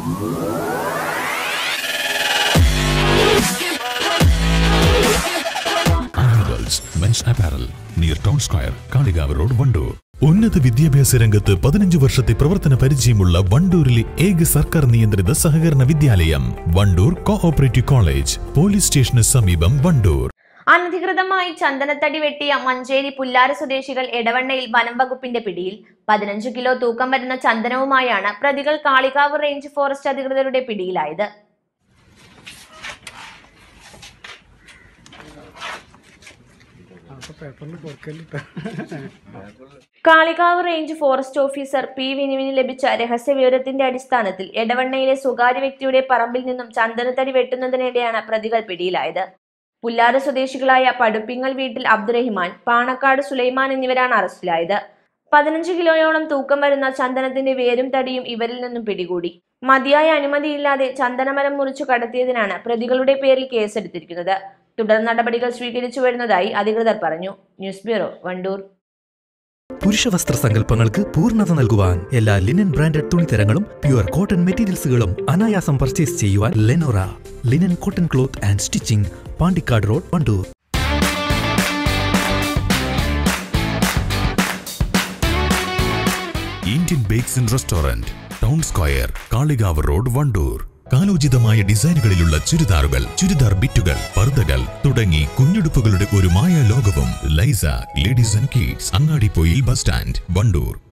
animals mens apparel near town square Kalikavu road Wandoor ഉന്നത വിദ്യാഭ്യാസ രംഗത്ത് പതിനഞ്ച് വർഷത്തെ പ്രവർത്തന പരിചയമുള്ള വണ്ടൂരിലെ ഏക സർക്കാർ നിയന്ത്രിത സഹകരണ വിദ്യാലയം വണ്ടൂർ കോഓപ്പറേറ്റീവ് കോളേജ് പോലീസ് സ്റ്റേഷന് സമീപം വണ്ടൂർ അനധികൃതമായി ചന്ദനത്തടി വെട്ടിയ മഞ്ചേരി പുല്ലാര സ്വദേശികൾ എടവണ്ണയിൽ വനം വകുപ്പിന്റെ പിടിയിൽ പതിനഞ്ച് കിലോ തൂക്കം വരുന്ന ചന്ദനവുമായാണ് പ്രതികൾ കാളികാവ് റേഞ്ച് ഫോറസ്റ്റ് അധികൃതരുടെ പിടിയിലായത് Kalikavu range forest officer P വിനുവിന് ലഭിച്ച രഹസ്യ വിവരത്തിന്റെ അടിസ്ഥാനത്തിൽ എടവണ്ണയിലെ സ്വകാര്യ വ്യക്തിയുടെ പറമ്പിൽ നിന്നും ചന്ദനത്തടി വെട്ടുന്നതിനിടെയാണ് പ്രതികൾ പിടിയിലായത് പുല്ലാര സ്വദേശികളായ പടുപ്പിങ്ങൽ വീട്ടിൽ അബ്ദുറഹിമാൻ പാണക്കാട് സുലൈമാൻ എന്നിവരാണ് അറസ്റ്റിലായത് പതിനഞ്ച് കിലോയോളം തൂക്കം വരുന്ന ചന്ദനത്തിന്റെ വേരും തടിയും ഇവരിൽ നിന്നും പിടികൂടി മതിയായ അനുമതിയില്ലാതെ ചന്ദനമരം മുറിച്ചു കടത്തിയതിനാണ് പ്രതികളുടെ പേരിൽ കേസെടുത്തിരിക്കുന്നത് തുടർ നടപടികൾ സ്വീകരിച്ചു വരുന്നതായി അധികൃതർ പറഞ്ഞു ന്യൂസ് ബ്യൂറോ വണ്ടൂർ പുരുഷവസ്ത്ര സങ്കല്പങ്ങൾക്ക് പൂർണ്ണത നൽകുവാൻ എല്ലാ ലിനൻ ബ്രാൻഡഡ് തുണിത്തരങ്ങളും പ്യുവർ കോട്ടൺ മെറ്റീരിയൽസുകളും അനായാസം പർച്ചേസ് ചെയ്യുവാൻ Lenora linen cotton cloth and stitching Pandikkad road Wandoor Indian bakes and restaurant town square Kalikavu road Wandoor കാലോചിതമായ ഡിസൈനുകളിലുള്ള ചുരിദാറുകൾ ചുരിദാർ ബിറ്റുകൾ പർദ്ദകൾ തുടങ്ങി കുഞ്ഞുടുപ്പുകളുടെ ഒരു മായ ലോകവും ലൈസ ladies and kids Angadippoyil bus stand Wandoor